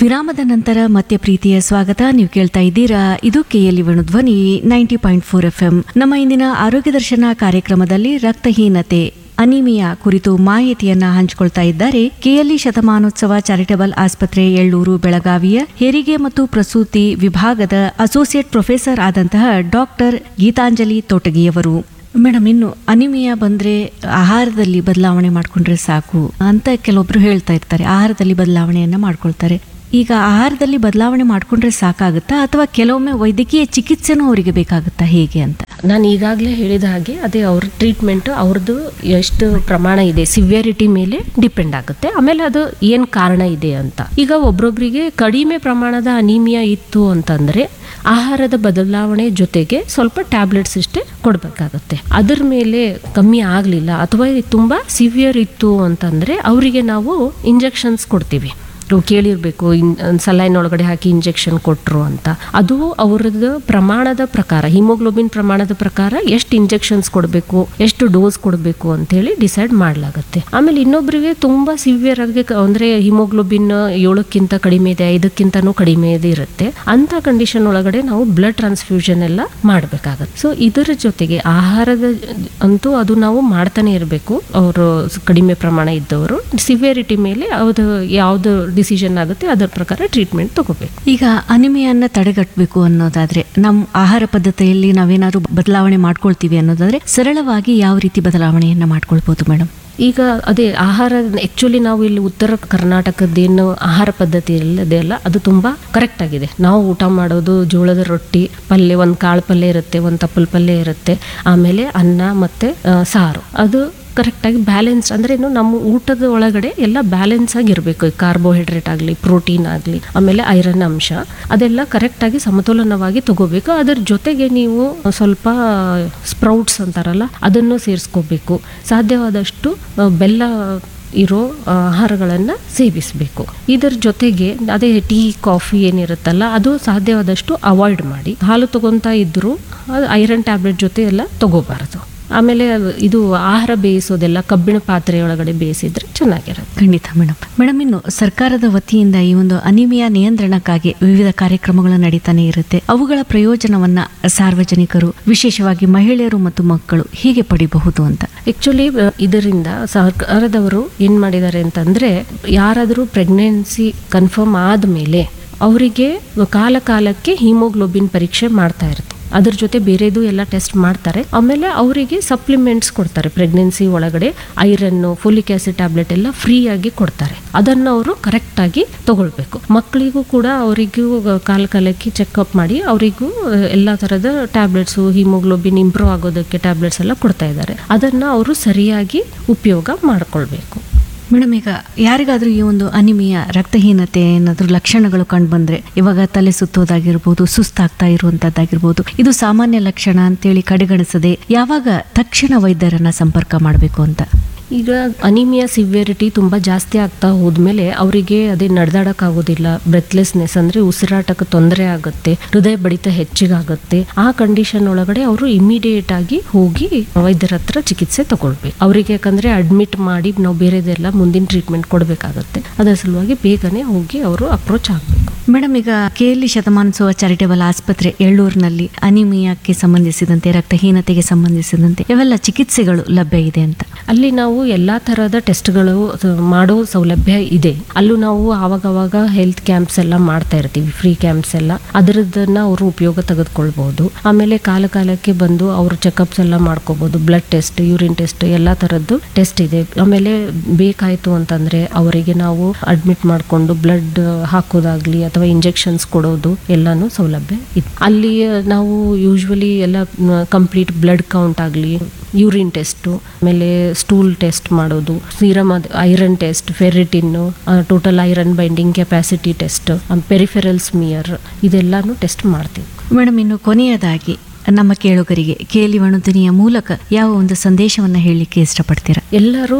ವಿರಾಮದ ನಂತರ ಮತ್ತೆ ಪ್ರೀತಿಯ ಸ್ವಾಗತ ನೀವು ಕೇಳ್ತಾ ಇದ್ದೀರಾ ಇದು KLE Dhwani ninety point four F M ನಮ್ಮ ಇಂದಿನ ಆರೋಗ್ಯ ದರ್ಶನ ಕಾರ್ಯಕ್ರಮದಲ್ಲಿ ರಕ್ತಹೀನತೆ ಅನಿಮಿಯಾ ಕುರಿತು ಮಾಹಿತಿಯನ್ನ ಹಂಚಿಕೊಳ್ತಾ ಇದ್ದಾರೆ ಕೆಎಲ್ಇ ಶತಮಾನೋತ್ಸವ ಚಾರಿಟಬಲ್ ಆಸ್ಪತ್ರೆ ಎಳ್ಳೂರು ಬೆಳಗಾವಿಯ ಹೆರಿಗೆ ಮತ್ತು ಪ್ರಸೂತಿ ವಿಭಾಗದ ಅಸೋಸಿಯೇಟ್ ಪ್ರೊಫೆಸರ್ ಆದಂತಹ ಡಾಕ್ಟರ್ ಗೀತಾಂಜಲಿ ತೋಟಗಿಯವರು ಮೇಡಮ್ ಇನ್ನು ಅನಿಮಿಯಾ ಬಂದ್ರೆ ಆಹಾರದಲ್ಲಿ ಬದಲಾವಣೆ ಮಾಡ್ಕೊಂಡ್ರೆ ಸಾಕು ಅಂತ ಕೆಲವೊಬ್ರು ಹೇಳ್ತಾ ಇರ್ತಾರೆ ಆಹಾರದಲ್ಲಿ ಬದಲಾವಣೆಯನ್ನ ಮಾಡ್ಕೊಳ್ತಾರೆ ಈಗ ಆಹಾರದಲ್ಲಿ ಬದಲಾವಣೆ ಮಾಡ್ಕೊಂಡ್ರೆ ಸಾಕಾಗುತ್ತಾ ಅಥವಾ ಕೆಲವೊಮ್ಮೆ ವೈದ್ಯಕೀಯ ಚಿಕಿತ್ಸೆನೂ ಅವರಿಗೆ ಬೇಕಾಗುತ್ತಾ ಹೇಗೆ ಅಂತ ನಾನು ಈಗಾಗಲೇ ಹೇಳಿದ ಹಾಗೆ ಅದೇ ಅವ್ರ ಟ್ರೀಟ್ಮೆಂಟ್ ಅವ್ರದ್ದು ಎಷ್ಟು ಪ್ರಮಾಣ ಇದೆ ಸಿವಿಯರಿಟಿ ಮೇಲೆ ಡಿಪೆಂಡ್ ಆಗುತ್ತೆ ಆಮೇಲೆ ಅದು ಏನು ಕಾರಣ ಇದೆ ಅಂತ ಈಗ ಒಬ್ರೊಬ್ರಿಗೆ ಕಡಿಮೆ ಪ್ರಮಾಣದ ಅನೀಮಿಯಾ ಇತ್ತು ಅಂತಂದ್ರೆ ಆಹಾರದ ಬದಲಾವಣೆ ಜೊತೆಗೆ ಸ್ವಲ್ಪ ಟ್ಯಾಬ್ಲೆಟ್ಸ್ ಇಷ್ಟೇ ಕೊಡಬೇಕಾಗುತ್ತೆ ಅದ್ರ ಮೇಲೆ ಕಮ್ಮಿ ಆಗಲಿಲ್ಲ ಅಥವಾ ಇದು ತುಂಬ ಸಿವಿಯರ್ ಇತ್ತು ಅಂತಂದರೆ ಅವರಿಗೆ ನಾವು ಇಂಜೆಕ್ಷನ್ಸ್ ಕೊಡ್ತೀವಿ ನೀವು ಕೇಳಿರಬೇಕು ಇನ್ ಸಲೈನ್ ಒಳಗಡೆ ಹಾಕಿ ಇಂಜೆಕ್ಷನ್ ಕೊಟ್ಟರು ಅಂತ ಅದು ಅವರದ್ದು ಪ್ರಮಾಣದ ಪ್ರಕಾರ ಹಿಮೋಗ್ಲೋಬಿನ್ ಪ್ರಮಾಣದ ಪ್ರಕಾರ ಎಷ್ಟು ಇಂಜೆಕ್ಷನ್ಸ್ ಕೊಡಬೇಕು ಎಷ್ಟು ಡೋಸ್ ಕೊಡಬೇಕು ಅಂತೇಳಿ ಡಿಸೈಡ್ ಮಾಡಲಾಗುತ್ತೆ ಆಮೇಲೆ ಇನ್ನೊಬ್ಬರಿಗೆ ತುಂಬ ಸಿವಿಯರ್ ಆಗಿ ಕ- ಅಂದ್ರೆ ಹಿಮೋಗ್ಲೋಬಿನ್ ಏಳಕ್ಕಿಂತ ಕಡಿಮೆ ಇದೆ ಐದಕ್ಕಿಂತನೂ ಕಡಿಮೆ ಇದೆ ಇರುತ್ತೆ ಅಂತ ಕಂಡೀಷನ್ ಒಳಗಡೆ ನಾವು ಬ್ಲಡ್ ಟ್ರಾನ್ಸ್ಫ್ಯೂಷನ್ ಎಲ್ಲ ಮಾಡಬೇಕಾಗತ್ತೆ ಸೊ ಇದರ ಜೊತೆಗೆ ಆಹಾರದ ಅಂತೂ ಅದು ನಾವು ಮಾಡ್ತಾನೆ ಇರಬೇಕು ಅವರು ಕಡಿಮೆ ಪ್ರಮಾಣ ಇದ್ದವರು ಸಿವಿಯರಿಟಿ ಮೇಲೆ ಅದು ಯಾವ್ದು ಡಿಸಿಷನ್ ಆಗುತ್ತೆ ಅದರ ಪ್ರಕಾರ ಟ್ರೀಟ್ಮೆಂಟ್ ತಗೋಬೇಕು ಈಗ ಅನಿಮಿಯನ್ನ ತಡೆಗಟ್ಟಬೇಕು ಅನ್ನೋದಾದ್ರೆ ನಮ್ಮ ಆಹಾರ ಪದ್ಧತಿಯಲ್ಲಿ ನಾವೇನಾದ್ರೂ ಬದಲಾವಣೆ ಮಾಡ್ಕೊಳ್ತೀವಿ ಅನ್ನೋದಾದ್ರೆ ಸರಳವಾಗಿ ಯಾವ ರೀತಿ ಬದಲಾವಣೆಯನ್ನ ಮಾಡ್ಕೊಳ್ಬಹುದು ಮೇಡಮ್ ಈಗ ಅದೇ ಆಹಾರ ಆಕ್ಚುಲಿ ನಾವು ಇಲ್ಲಿ ಉತ್ತರ ಕರ್ನಾಟಕದ್ದೇನು ಆಹಾರ ಪದ್ಧತಿ ಇದೆ ಅಲ್ಲ ಅದು ತುಂಬಾ ಕರೆಕ್ಟ್ ಆಗಿದೆ ನಾವು ಊಟ ಮಾಡೋದು ಜೋಳದ ರೊಟ್ಟಿ ಪಲ್ಯ ಒಂದು ಕಾಳು ಪಲ್ಯ ಇರುತ್ತೆ ಒಂದು ತಪ್ಪಲ್ ಪಲ್ಯ ಇರುತ್ತೆ ಆಮೇಲೆ ಅನ್ನ ಮತ್ತೆ ಆ, ಸಾರು ಅದು ಕರೆಕ್ಟಾಗಿ ಬ್ಯಾಲೆನ್ಸ್ ಅಂದ್ರೆ ಏನು ನಮ್ಮ ಊಟದ ಒಳಗಡೆ ಎಲ್ಲ ಬ್ಯಾಲೆನ್ಸ್ ಆಗಿರಬೇಕು ಕಾರ್ಬೋಹೈಡ್ರೇಟ್ ಆಗಲಿ ಪ್ರೋಟೀನ್ ಆಗಲಿ ಆಮೇಲೆ ಐರನ್ ಅಂಶ ಅದೆಲ್ಲ ಕರೆಕ್ಟಾಗಿ ಸಮತೋಲನವಾಗಿ ತಗೋಬೇಕು ಅದರ ಜೊತೆಗೆ ನೀವು ಸ್ವಲ್ಪ ಸ್ಪ್ರೌಟ್ಸ್ ಅಂತಾರಲ್ಲ ಅದನ್ನು ಸೇರಿಸ್ಕೋಬೇಕು ಸಾಧ್ಯವಾದಷ್ಟು ಆ, ಬೆಲ್ಲ ಇರೋ ಆಹಾರಗಳನ್ನು ಸೇವಿಸಬೇಕು ಇದರ ಜೊತೆಗೆ ಅದೇ ಟೀ ಕಾಫಿ ಏನಿರುತ್ತಲ್ಲ ಅದು ಸಾಧ್ಯವಾದಷ್ಟು ಅವಾಯ್ಡ್ ಮಾಡಿ ಹಾಲು ತಗೊಂತಾ ಇದ್ದರೂ ಐರನ್ ಟ್ಯಾಬ್ಲೆಟ್ ಜೊತೆ ಎಲ್ಲ ತಗೋಬಾರದು ಆಮೇಲೆ ಇದು ಆಹಾರ ಬೇಯಿಸೋದೆಲ್ಲ ಕಬ್ಬಿಣ ಪಾತ್ರೆ ಒಳಗಡೆ ಬೇಯಿಸಿದ್ರೆ ಚೆನ್ನಾಗಿರುತ್ತೆ ಖಂಡಿತ ಮೇಡಮ್ ಮೇಡಮ್ ಇನ್ನು ಸರ್ಕಾರದ ವತಿಯಿಂದ ಈ ಒಂದು ಅನಿಮಿಯಾ ನಿಯಂತ್ರಣಕ್ಕಾಗಿ ವಿವಿಧ ಕಾರ್ಯಕ್ರಮಗಳು ನಡೀತಾನೆ ಇರುತ್ತೆ ಅವುಗಳ ಪ್ರಯೋಜನವನ್ನ ಸಾರ್ವಜನಿಕರು ವಿಶೇಷವಾಗಿ ಮಹಿಳೆಯರು ಮತ್ತು ಮಕ್ಕಳು ಹೀಗೆ ಪಡಿಬಹುದು ಅಂತ ಆಕ್ಚುಲಿ ಇದರಿಂದ ಸರ್ಕಾರದವರು ಏನ್ ಮಾಡಿದ್ದಾರೆ ಅಂತಂದ್ರೆ ಯಾರಾದರೂ ಪ್ರೆಗ್ನೆನ್ಸಿ ಕನ್ಫರ್ಮ್ ಆದಮೇಲೆ ಅವರಿಗೆ ಕಾಲ ಕಾಲಕ್ಕೆ ಹಿಮೋಗ್ಲೋಬಿನ್ ಪರೀಕ್ಷೆ ಮಾಡ್ತಾ ಇರ್ತಾರೆ ಅದ್ರ ಜೊತೆ ಬೇರೆದು ಎಲ್ಲ ಟೆಸ್ಟ್ ಮಾಡ್ತಾರೆ ಆಮೇಲೆ ಅವರಿಗೆ ಸಪ್ಲಿಮೆಂಟ್ಸ್ ಕೊಡ್ತಾರೆ ಪ್ರೆಗ್ನೆನ್ಸಿ ಒಳಗಡೆ ಐರನ್ನು ಫೋಲಿಕ್ ಆಸಿಡ್ ಟ್ಯಾಬ್ಲೆಟ್ ಎಲ್ಲ ಫ್ರೀ ಆಗಿ ಕೊಡ್ತಾರೆ ಅದನ್ನು ಅವರು ಕರೆಕ್ಟಾಗಿ ತಗೊಳ್ಬೇಕು ಮಕ್ಕಳಿಗೂ ಕೂಡ ಅವರಿಗೂ ಕಾಲ ಕಾಲಕ್ಕೆ ಚೆಕಪ್ ಮಾಡಿ ಅವರಿಗೂ ಎಲ್ಲ ಥರದ ಟ್ಯಾಬ್ಲೆಟ್ಸು ಹಿಮೋಗ್ಲೋಬಿನ್ ಇಂಪ್ರೂವ್ ಆಗೋದಕ್ಕೆ ಟ್ಯಾಬ್ಲೆಟ್ಸ್ ಎಲ್ಲ ಕೊಡ್ತಾ ಇದ್ದಾರೆ ಅದನ್ನು ಅವರು ಸರಿಯಾಗಿ ಉಪಯೋಗ ಮಾಡ್ಕೊಳ್ಬೇಕು ಮೇಡಮ್ ಈಗ ಯಾರಿಗಾದ್ರೂ ಈ ಒಂದು ಅನಿಮಿಯಾ ರಕ್ತಹೀನತೆ ಏನಾದ್ರೂ ಲಕ್ಷಣಗಳು ಕಂಡು ಬಂದ್ರೆ ಇವಾಗ ತಲೆ ಸುತ್ತೋದಾಗಿರ್ಬೋದು ಸುಸ್ತಾಗ್ತಾ ಇರುವಂತದ್ದಾಗಿರ್ಬೋದು ಇದು ಸಾಮಾನ್ಯ ಲಕ್ಷಣ ಅಂತೇಳಿ ಕಡೆಗಣಿಸದೆ ಯಾವಾಗ ತಕ್ಷಣ ವೈದ್ಯರನ್ನ ಸಂಪರ್ಕ ಮಾಡಬೇಕು ಅಂತ ಈಗ ಅನಿಮಿಯಾ ಸಿವಿಯರಿಟಿ ತುಂಬ ಜಾಸ್ತಿ ಆಗ್ತಾ ಹೋದ್ಮೇಲೆ ಅವರಿಗೆ ಅದೇ ನಡ್ದಾಡಕ್ಕಾಗೋದಿಲ್ಲ ಬ್ರೆತ್ಲೆಸ್ನೆಸ್ ಅಂದರೆ ಉಸಿರಾಟಕ್ಕೆ ತೊಂದರೆ ಆಗುತ್ತೆ ಹೃದಯ ಬಡಿತ ಹೆಚ್ಚಿಗಾಗುತ್ತೆ ಆ ಕಂಡೀಷನ್ ಒಳಗಡೆ ಅವರು ಇಮಿಡಿಯೇಟ್ ಆಗಿ ಹೋಗಿ ವೈದ್ಯರ ಹತ್ರ ಚಿಕಿತ್ಸೆ ತಗೊಳ್ಬೇಕು ಅವರಿಗೆ ಯಾಕಂದ್ರೆ ಅಡ್ಮಿಟ್ ಮಾಡಿ ನಾವು ಬೇರೆದೆಲ್ಲ ಮುಂದಿನ ಟ್ರೀಟ್ಮೆಂಟ್ ಕೊಡಬೇಕಾಗತ್ತೆ ಅದರ ಸಲುವಾಗಿ ಬೇಗನೆ ಹೋಗಿ ಅವರು ಅಪ್ರೋಚ್ ಆಗಬೇಕು ಮೇಡಮ್ ಈಗ ಕೆಎಲ್ಇ ಶತಮಾನೋತ್ಸವ ಚಾರಿಟೇಬಲ್ ಆಸ್ಪತ್ರೆ ಎಳ್ಳೂರಿನಲ್ಲಿ ಅನಿಮಿಯಾಕ್ಕೆ ಸಂಬಂಧಿಸಿದಂತೆ ರಕ್ತಹೀನತೆಗೆ ಸಂಬಂಧಿಸಿದಂತೆ ಇವೆಲ್ಲ ಚಿಕಿತ್ಸೆಗಳು ಲಭ್ಯ ಇದೆ ಅಂತ ಅಲ್ಲಿ ನಾವು ಎಲ್ಲಾ ತರಹದ ಟೆಸ್ಟ್ಗಳು ಮಾಡೋ ಸೌಲಭ್ಯ ಇದೆ ಅಲ್ಲೂ ನಾವು ಆವಾಗವಾಗ ಹೆಲ್ತ್ ಕ್ಯಾಂಪ್ಸ್ ಎಲ್ಲ ಮಾಡ್ತಾ ಇರ್ತೀವಿ ಫ್ರೀ ಕ್ಯಾಂಪ್ಸ್ ಎಲ್ಲ ಅದರದನ್ನ ಅವರು ಉಪಯೋಗ ತೆಗೆದುಕೊಳ್ಬಹುದು ಆಮೇಲೆ ಕಾಲ ಕಾಲಕ್ಕೆ ಬಂದು ಅವರು ಚೆಕಪ್ಸ್ ಎಲ್ಲ ಮಾಡ್ಕೋಬಹುದು ಬ್ಲಡ್ ಟೆಸ್ಟ್ ಯೂರಿನ್ ಟೆಸ್ಟ್ ಎಲ್ಲಾ ತರದ್ದು ಟೆಸ್ಟ್ ಇದೆ ಆಮೇಲೆ ಬೇಕಾಯ್ತು ಅಂತಂದ್ರೆ ಅವರಿಗೆ ನಾವು ಅಡ್ಮಿಟ್ ಮಾಡಿಕೊಂಡು ಬ್ಲಡ್ ಹಾಕೋದಾಗ್ಲಿ ಅಥವಾ ಇಂಜೆಕ್ಷನ್ಸ್ ಕೊಡೋದು ಎಲ್ಲಾನು ಸೌಲಭ್ಯ ಇದೆ ಅಲ್ಲಿ ನಾವು ಯೂಶ್ವಲಿ ಎಲ್ಲ ಕಂಪ್ಲೀಟ್ ಬ್ಲಡ್ ಕೌಂಟ್ ಆಗಲಿ ಯೂರಿನ್ ಟೆಸ್ಟು ಆಮೇಲೆ ಸ್ಟೂಲ್ ಟೆಸ್ಟ್ ಮಾಡೋದು ಸೀರಮ್ ಐರನ್ ಟೆಸ್ಟ್ ಫೆರಿಟಿನ್ನು total iron binding capacity test peripheral smear ಇದೆಲ್ಲಾನು ಟೆಸ್ಟ್ ಮಾಡ್ತೀವಿ ಮೇಡಮ್ ಇನ್ನು ಕೊನೆಯದಾಗಿ ನಮ್ಮ ಕೇಳುಗರಿಗೆ ಕೇಳಿ ವಣುಧ್ವನಿಯ ಮೂಲಕ ಯಾವ ಒಂದು ಸಂದೇಶವನ್ನ ಹೇಳಲಿಕ್ಕೆ ಇಷ್ಟಪಡ್ತೀರಾ ಎಲ್ಲರೂ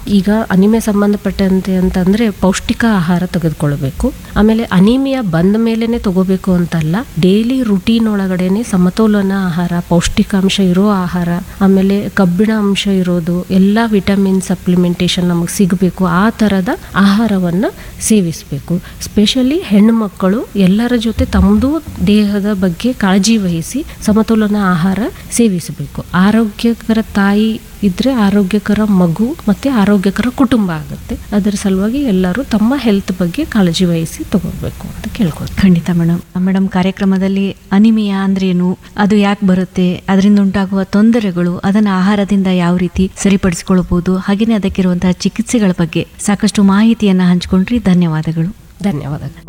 ಈಗ ಅನಿಮಿಯಾ ಸಂಬಂಧಪಟ್ಟಂತೆ ಅಂತಂದ್ರೆ ಪೌಷ್ಟಿಕ ಆಹಾರ ತೆಗೆದುಕೊಳ್ಬೇಕು ಆಮೇಲೆ ಅನಿಮಿಯಾ ಬಂದ ಮೇಲೆನೆ ತಗೋಬೇಕು ಅಂತಲ್ಲ ಡೈಲಿ ರುಟೀನ್ ಒಳಗಡೆನೆ ಸಮತೋಲನ ಆಹಾರ ಪೌಷ್ಟಿಕಾಂಶ ಇರೋ ಆಹಾರ ಆಮೇಲೆ ಕಬ್ಬಿಣ ಅಂಶ ಇರೋದು ಎಲ್ಲ ವಿಟಮಿನ್ ಸಪ್ಲಿಮೆಂಟೇಷನ್ ನಮಗೆ ಸಿಗಬೇಕು ಆ ಥರದ ಆಹಾರವನ್ನು ಸೇವಿಸಬೇಕು ಸ್ಪೆಷಲಿ ಹೆಣ್ಣು ಮಕ್ಕಳು ಎಲ್ಲರ ಜೊತೆ ತಮ್ಮದು ದೇಹದ ಬಗ್ಗೆ ಕಾಳಜಿ ವಹಿಸಿ ಸಮತೋಲನ ಆಹಾರ ಸೇವಿಸಬೇಕು ಆರೋಗ್ಯಕರ ತಾಯಿ ಇದ್ರೆ ಆರೋಗ್ಯಕರ ಮಗು ಮತ್ತೆ ಆರೋಗ್ಯಕರ ಕುಟುಂಬ ಆಗುತ್ತೆ ಅದರ ಸಲುವಾಗಿ ಎಲ್ಲರೂ ತಮ್ಮ ಹೆಲ್ತ್ ಬಗ್ಗೆ ಕಾಳಜಿ ವಹಿಸಿ ತಗೋಬೇಕು ಅಂತ ಕೇಳ್ಕೊಳ್ತೀನಿ ಖಂಡಿತ ಮೇಡಮ್ ಮೇಡಮ್ ಕಾರ್ಯಕ್ರಮದಲ್ಲಿ ಅನಿಮಿಯಾ ಅಂದ್ರೇನು ಅದು ಯಾಕೆ ಬರುತ್ತೆ ಅದರಿಂದ ಉಂಟಾಗುವ ತೊಂದರೆಗಳು ಅದನ್ನ ಆಹಾರದಿಂದ ಯಾವ ರೀತಿ ಸರಿಪಡಿಸಿಕೊಳ್ಳಬಹುದು ಹಾಗೆಯೇ ಅದಕ್ಕಿರುವಂತಹ ಚಿಕಿತ್ಸೆಗಳ ಬಗ್ಗೆ ಸಾಕಷ್ಟು ಮಾಹಿತಿಯನ್ನ ಹಂಚಿಕೊಂಡ್ರಿ ಧನ್ಯವಾದಗಳು ಧನ್ಯವಾದಗಳು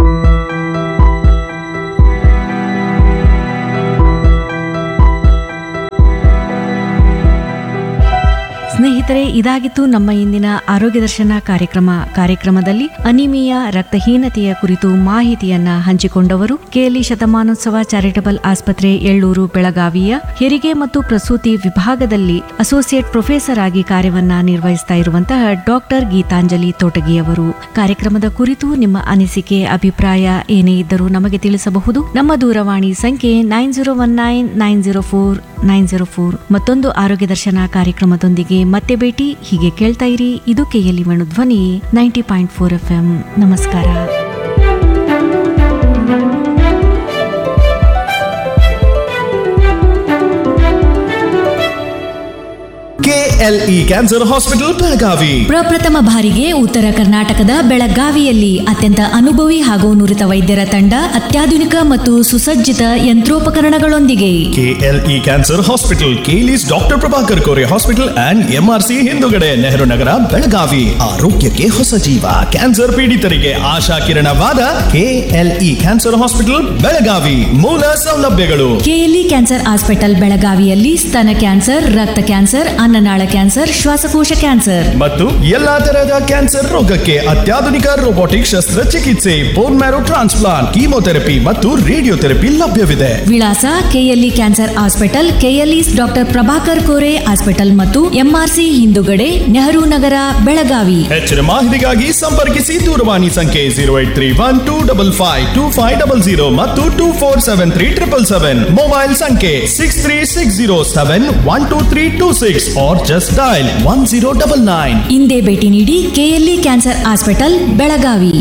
ಸ್ನೇಹಿತರೆ ಇದಾಗಿತ್ತು ನಮ್ಮ ಇಂದಿನ ಆರೋಗ್ಯ ದರ್ಶನ ಕಾರ್ಯಕ್ರಮ ಕಾರ್ಯಕ್ರಮದಲ್ಲಿ ಅನಿಮಿಯಾ ರಕ್ತಹೀನತೆಯ ಕುರಿತು ಮಾಹಿತಿಯನ್ನ ಹಂಚಿಕೊಂಡವರು ಕೆಎಲ್ಇ ಶತಮಾನೋತ್ಸವ ಚಾರಿಟಬಲ್ ಆಸ್ಪತ್ರೆ ಎಳ್ಳೂರು ಬೆಳಗಾವಿಯ ಹೆರಿಗೆ ಮತ್ತು ಪ್ರಸೂತಿ ವಿಭಾಗದಲ್ಲಿ ಅಸೋಸಿಯೇಟ್ ಪ್ರೊಫೆಸರ್ ಆಗಿ ಕಾರ್ಯವನ್ನ ನಿರ್ವಹಿಸ್ತಾ ಇರುವಂತಹ ಡಾಕ್ಟರ್ ಗೀತಾಂಜಲಿ ತೋಟಗಿಯವರು ಕಾರ್ಯಕ್ರಮದ ಕುರಿತು ನಿಮ್ಮ ಅನಿಸಿಕೆ ಅಭಿಪ್ರಾಯ ಏನೇ ಇದ್ದರೂ ನಮಗೆ ತಿಳಿಸಬಹುದು ನಮ್ಮ ದೂರವಾಣಿ ಸಂಖ್ಯೆ nine zero one nine nine zero four nine zero four ಮತ್ತೊಂದು ಆರೋಗ್ಯ ದರ್ಶನ ಕಾರ್ಯಕ್ರಮದೊಂದಿಗೆ ಮತ್ತೆ ಭೇಟಿ ಹೀಗೆ ಕೇಳ್ತಾ ಇರಿ ಇದು KLE Venu Dhwani ninety point four F M ನಮಸ್ಕಾರ ಕೆಎಲ್ಇ ಕ್ಯಾನ್ಸರ್ ಹಾಸ್ಪಿಟಲ್ ಬೆಳಗಾವಿ ಪ್ರಪ್ರಥಮ ಬಾರಿಗೆ ಉತ್ತರ ಕರ್ನಾಟಕದ ಬೆಳಗಾವಿಯಲ್ಲಿ ಅತ್ಯಂತ ಅನುಭವಿ ಹಾಗೂ ನುರಿತ ವೈದ್ಯರ ತಂಡ ಅತ್ಯಾಧುನಿಕ ಮತ್ತು ಸುಸಜ್ಜಿತ ಯಂತ್ರೋಪಕರಣಗಳೊಂದಿಗೆ KLE cancer hospital KLE's doctor Prabhakar Kore hospital and MRC ಹಿಂದುಗಡೆ ನೆಹರು ನಗರ ಬೆಳಗಾವಿ ಆರೋಗ್ಯಕ್ಕೆ ಹೊಸ ಜೀವ ಕ್ಯಾನ್ಸರ್ ಪೀಡಿತರಿಗೆ ಆಶಾ ಕಿರಣವಾದ ಕೆಎಲ್ಇ ಕ್ಯಾನ್ಸರ್ ಹಾಸ್ಪಿಟಲ್ ಬೆಳಗಾವಿ ಮೂಲ ಸೌಲಭ್ಯಗಳು ಕೆಎಲ್ಇ ಕ್ಯಾನ್ಸರ್ ಹಾಸ್ಪಿಟಲ್ ಬೆಳಗಾವಿಯಲ್ಲಿ ಸ್ತನ ಕ್ಯಾನ್ಸರ್ ರಕ್ತ ಕ್ಯಾನ್ಸರ್ ಅನ್ನನಾಳ ಕ್ಯಾನ್ಸರ್ ಶ್ವಾಸಕೋಶ ಕ್ಯಾನ್ಸರ್ ಮತ್ತು ಎಲ್ಲಾ ತರಹದ ಕ್ಯಾನ್ಸರ್ ರೋಗಕ್ಕೆ ಅತ್ಯಾಧುನಿಕ ರೋಬೋಟಿಕ್ ಶಸ್ತ್ರಚಿಕಿತ್ಸೆ ಬೋನ್ ಮ್ಯಾರೋ ಟ್ರಾನ್ಸ್ಪ್ಲಾಂಟ್ ಕೀಮೋಥೆರಪಿ ಮತ್ತು ರೇಡಿಯೋಥೆರಪಿ ಲಭ್ಯವಿದೆ ವಿಳಾಸ KLE cancer hospital KLE doctor Prabhakar Kore hospital ಮತ್ತು ಎಂಆರ್ಸಿ ಹಿಂದುಗಡೆ ನೆಹರು ನಗರ ಬೆಳಗಾವಿ ಹೆಚ್ಚಿನ ಮಾಹಿತಿಗಾಗಿ ಸಂಪರ್ಕಿಸಿ ದೂರವಾಣಿ ಸಂಖ್ಯೆ zero eight three one two double five two five double zero ಮತ್ತು two four seven three triple seven mobile ಸಂಖ್ಯೆ six three six zero seven one two three two six or just dial one zero double nine ಇಂದೇ ಭೇಟಿ ನೀಡಿ KLE cancer hospital Belagavi